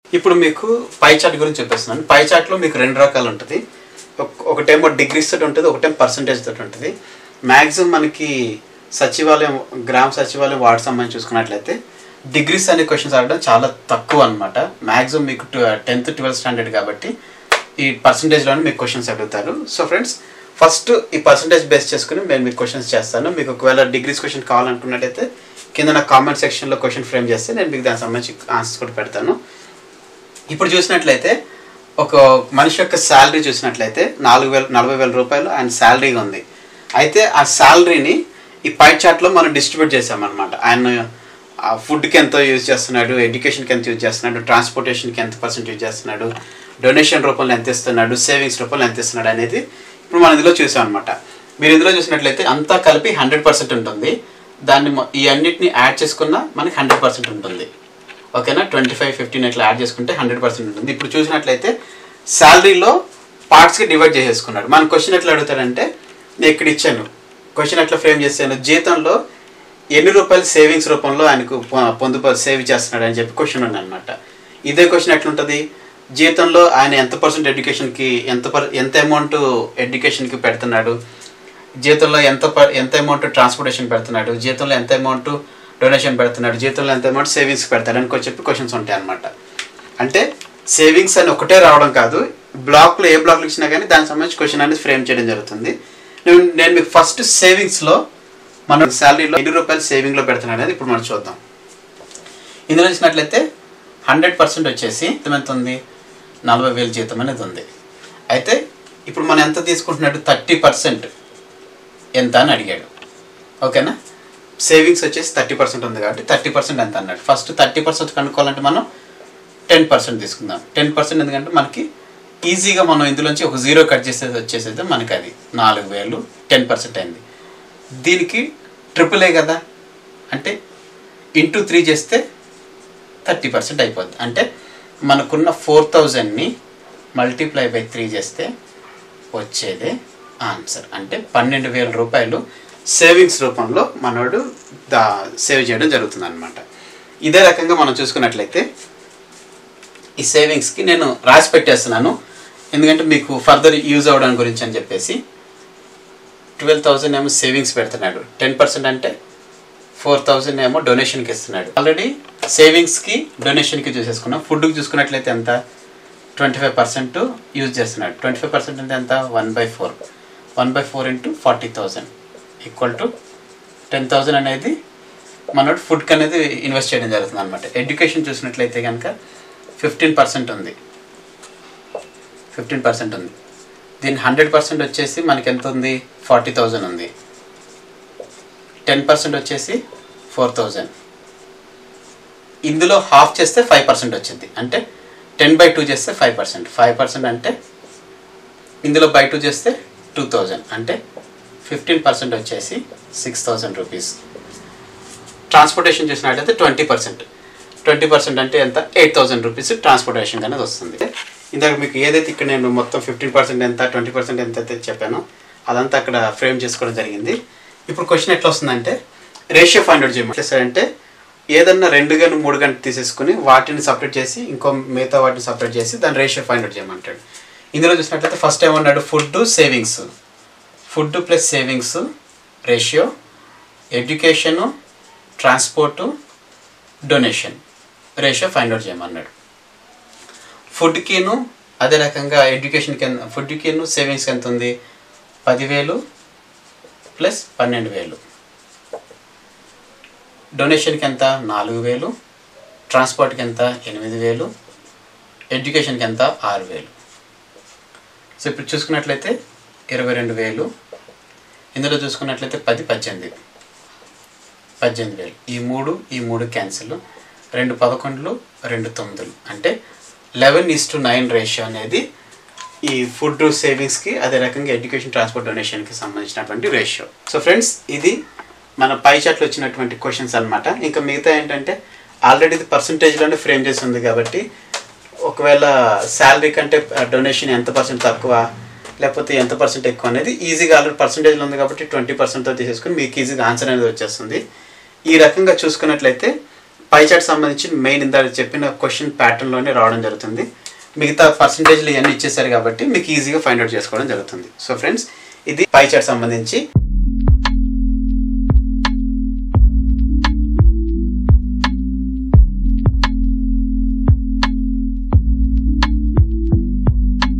ఇప్పుడు మీకు pie chart గురించి చెప్పేస్తున్నాను పై చార్ట్లో మీకు రెండు రకాలు ఉంటుంది ఒక- ఒకటేమో డిగ్రీస్ తోటి ఉంటుంది ఒకటేమో పర్సంటేజ్ తోటి ఉంటుంది మ్యాక్సిమం మనకి సచివాలయం గ్రామ సచివాలయం వార్డు సంబంధించి చూసుకున్నట్లయితే డిగ్రీస్ అనే క్వశ్చన్స్ అడగడం చాలా తక్కువ అనమాట మ్యాక్సిమం మీకు టెన్త్ ట్వెల్త్ స్టాండర్డ్ కాబట్టి ఈ పర్సంటేజ్లోనే మీకు క్వశ్చన్స్ అడుగుతారు సో ఫ్రెండ్స్ ఫస్ట్ ఈ పర్సంటేజ్ బేస్ చేసుకుని నేను మీకు క్వశ్చన్స్ చేస్తాను మీకు ఒకవేళ డిగ్రీస్ క్వశ్చన్ కావాలనుకున్నట్టయితే కింద నా కామెంట్ సెక్షన్లో క్వశ్చన్ ఫ్రేమ్ చేస్తే నేను మీకు దానికి సంబంధించి ఆన్సర్స్ కూడా పెడతాను ఇప్పుడు చూసినట్లయితే ఒక మనిషి యొక్క శాలరీ చూసినట్లయితే నాలుగు వేల నలభై వేల రూపాయలు ఆయన శాలరీగా ఉంది అయితే ఆ శాలరీని ఈ పై చార్ట్లో మనం డిస్ట్రిబ్యూట్ చేసామన్నమాట ఆయన ఆ ఫుడ్కి ఎంత యూజ్ చేస్తున్నాడు ఎడ్యుకేషన్కి ఎంత యూజ్ చేస్తున్నాడు ట్రాన్స్పోర్టేషన్కి ఎంత పర్సెంట్ యూజ్ చేస్తున్నాడు డొనేషన్ రూపంలో ఎంత ఇస్తున్నాడు సేవింగ్స్ రూపంలో ఎంత ఇస్తున్నాడు అనేది ఇప్పుడు మనం ఇందులో చూసాం అనమాట మీరు ఇందులో చూసినట్లయితే అంతా కలిపి హండ్రెడ్ పర్సెంట్ ఉంటుంది దాన్ని మొ- ఈ అన్నిటిని యాడ్ చేసుకున్నా మనకి హండ్రెడ్ పర్సెంట్ ఉంటుంది ఓకేనా ట్వంటీ ఫైవ్ ఫిఫ్టీన్ ఇట్లా యాడ్ చేసుకుంటే హండ్రెడ్ పర్సెంట్ ఉంటుంది ఇప్పుడు చూసినట్లయితే శాలరీలో పార్ట్స్కి డివైడ్ చేసేసుకున్నాడు మన క్వశ్చన్ ఎట్లా అడుగుతాడంటే నేను ఇక్కడ ఇచ్చాను క్వశ్చన్ ఎట్లా ఫ్రేమ్ చేశాను జీతంలో ఎన్ని రూపాయలు సేవింగ్స్ రూపంలో ఆయనకు పొ- పొందుప సేవ్ చేస్తున్నాడు అని చెప్పి క్వశ్చన్ ఉంది అనమాట ఇదే క్వశ్చన్ ఎట్లుంటుంది జీతంలో ఆయన ఎంత పర్సెంట్ ఎడ్యుకేషన్కి ఎంత పర్ ఎంత అమౌంట్ ఎడ్యుకేషన్కి పెడుతున్నాడు జీతంలో ఎంత ప- ఎంత అమౌంట్ ట్రాన్స్పోర్టేషన్ పెడుతున్నాడు జీతంలో ఎంత అమౌంట్ డొనేషన్ పెడుతున్నాడు జీతంలో ఎంత అమౌంట్ సేవింగ్స్ పెడతాడు అని చెప్పి క్వశ్చన్స్ ఉంటాయి అనమాట అంటే సేవింగ్స్ అని ఒకటే రావడం కాదు బ్లాక్లో ఏ బ్లాక్లు ఇచ్చినా కానీ దానికి సంబంధించి క్వశ్చన్ అనేది ఫ్రేమ్ చేయడం జరుగుతుంది నేను నేను మీకు ఫస్ట్ సేవింగ్స్లో మనం శాలరీలో ఎన్ని రూపాయలు సేవింగ్లో పెడుతున్నాడు అనేది ఇప్పుడు మనం చూద్దాం ఇందులో చూసినట్లయితే హండ్రెడ్ పర్సెంట్ వచ్చేసి జీతం ఎంత ఉంది నలభై వేలు జీతం అనేది ఉంది అయితే ఇప్పుడు మనం ఎంత తీసుకుంటున్నాడు థర్టీ పర్సెంట్ ఎంత అని అడిగాడు ఓకేనా సేవింగ్స్ వచ్చేసి థర్టీ పర్సెంట్ ఉంది కాబట్టి థర్టీ పర్సెంట్ ఎంత అన్నాడు ఫస్ట్ థర్టీ పర్సెంట్ కనుక్కోవాలంటే మనం టెన్ పర్సెంట్ తీసుకుందాం టెన్ పర్సెంట్ ఎందుకంటే మనకి ఈజీగా మనం ఇందులోంచి ఒక జీరో కట్ చేసేది వచ్చేసేది మనకి అది నాలుగు వేలు టెన్ పర్సెంట్ అయింది దీనికి ట్రిపుల్ ఏ కదా అంటే ఇంటూ త్రీ చేస్తే థర్టీ పర్సెంట్ అయిపోద్ది అంటే మనకున్న ఫోర్ థౌజండ్ని మల్టిప్లై బై త్రీ చేస్తే వచ్చేదే ఆన్సర్ అంటే పన్నెండు వేల రూపాయలు సేవింగ్స్ రూపంలో మనోడు దా సేవ్ చేయడం జరుగుతుంది అనమాట ఇదే రకంగా మనం చూసుకున్నట్లయితే ఈ సేవింగ్స్కి నేను రాసి పెట్టేస్తున్నాను ఎందుకంటే మీకు ఫర్దర్ యూజ్ అవ్వడానికి గురించి అని చెప్పేసి ట్వెల్వ్ థౌజండ్ ఏమో సేవింగ్స్ పెడుతున్నాడు టెన్ పర్సెంట్ అంటే ఫోర్ థౌజండ్ ఏమో డొనేషన్కి ఇస్తున్నాడు ఆల్రెడీ సేవింగ్స్కి డొనేషన్కి చూసేసుకున్నాం ఫుడ్కి చూసుకున్నట్లయితే ఎంత ట్వంటీ ఫైవ్ పర్సెంట్ యూజ్ చేస్తున్నాడు ట్వంటీ ఫైవ్ పర్సెంట్ అంటే ఎంత one by four one by four into forty thousand equal to ten thousand అనేది మనోడు ఫుడ్కి అనేది ఇన్వెస్ట్ చేయడం జరుగుతుంది అనమాట ఎడ్యుకేషన్ చూసినట్లయితే కనుక ఫిఫ్టీన్ పర్సెంట్ ఉంది ఫిఫ్టీన్ పర్సెంట్ ఉంది దీని హండ్రెడ్ పర్సెంట్ వచ్చేసి మనకి ఎంత ఉంది ఫార్టీ థౌజండ్ ఉంది టెన్ పర్సెంట్ వచ్చేసి ఫోర్ థౌజండ్ ఇందులో హాఫ్ చేస్తే ఫైవ్ పర్సెంట్ వచ్చింది అంటే టెన్ బై టూ చేస్తే ఫైవ్ పర్సెంట్ ఫైవ్ పర్సెంట్ అంటే ఇందులో బై టూ చేస్తే టూ థౌజండ్ అంటే ఫిఫ్టీన్ పర్సెంట్ వచ్చేసి సిక్స్ థౌజండ్ రూపీస్ ట్రాన్స్పోర్టేషన్ చేసినట్లయితే ట్వంటీ పర్సెంట్ ట్వంటీ పర్సెంట్ అంటే ఎంత ఎయిట్ థౌసండ్ రూపీస్ ట్రాన్స్పోర్టేషన్ అనేది వస్తుంది ఇందాక మీకు ఏదైతే ఇక్కడ నేను మొత్తం ఫిఫ్టీన్ పర్సెంట్ ఎంత ట్వంటీ పర్సెంట్ ఎంత అయితే చెప్పానో అదంతా అక్కడ ఫ్రేమ్ చేసుకోవడం జరిగింది ఇప్పుడు క్వశ్చన్ ఎట్లా వస్తుందంటే రేషియో ఫైండ్ అవుట్ చేయమని చేస్తారంటే ఏదన్నా రెండు గంట మూడు గంటలు తీసేసుకుని వాటిని సపరేట్ చేసి ఇంకో మిగతా వాటిని సపరేట్ చేసి దాని రేషియో ఫైండ్ అవుట్ చేయమంటాడు ఇందులో చూసినట్లయితే ఫస్ట్ ఏమన్నాడు food savings food plus savings ratio education transport donation ratio find out చేయమన్నాడు ఫుడ్కిను అదే రకంగా ఎడ్యుకేషన్కి ఎంత ఫుడ్కిను సేవింగ్స్కి ఎంత ఉంది పదివేలు ప్లస్ పన్నెండు వేలు డొనేషన్కి ఎంత నాలుగు వేలు ట్రాన్స్పోర్ట్కి ఎంత ఎనిమిది వేలు ఎడ్యుకేషన్కి ఎంత ఆరు వేలు సో ఇప్పుడు చూసుకున్నట్లయితే ఇరవై రెండు వేలు ఇందులో చూసుకున్నట్లయితే పది పద్దెనిమిది పద్దెనిమిది వేలు ఈ మూడు ఈ మూడు క్యాన్సిల్ రెండు పదకొండులు రెండు తొమ్మిదిలు అంటే eleven is to nine ratio అనేది ఈ ఫుడ్ సేవింగ్స్కి అదే రకంగా ఎడ్యుకేషన్ ట్రాన్స్పోర్ట్ డొనేషన్కి సంబంధించినటువంటి రేషియో సో ఫ్రెండ్స్ ఇది మన పై చాట్లో వచ్చినటువంటి క్వశ్చన్స్ అన్నమాట ఇంకా మిగతా ఏంటంటే ఆల్రెడీ ఇది పర్సంటేజ్లోనే ఫ్రేమ్ చేసి ఉంది కాబట్టి ఒకవేళ శాలరీ కంటే డొనేషన్ ఎంత పర్సెంట్ తక్కువ లేకపోతే ఎంత పర్సెంట్ ఎక్కువ అనేది ఈజీగా ఆల్రెడీ పర్సంటేజ్లో ఉంది కాబట్టి ట్వంటీ పర్సెంట్తో తీసేసుకుని మీకు ఈజీగా ఆన్సర్ అనేది వచ్చేస్తుంది ఈ రకంగా చూసుకున్నట్లయితే పై చార్ట్ సంబంధించి మెయిన్ ఇందాక చెప్పిన క్వశ్చన్ ప్యాటర్న్లోనే రావడం జరుగుతుంది మిగతా పర్సంటేజ్లు ఇవన్నీ ఇచ్చేసారు కాబట్టి మీకు ఈజీగా ఫైండ్ అవుట్ చేసుకోవడం జరుగుతుంది సో ఫ్రెండ్స్ ఇది పై చార్ట్ సంబంధించి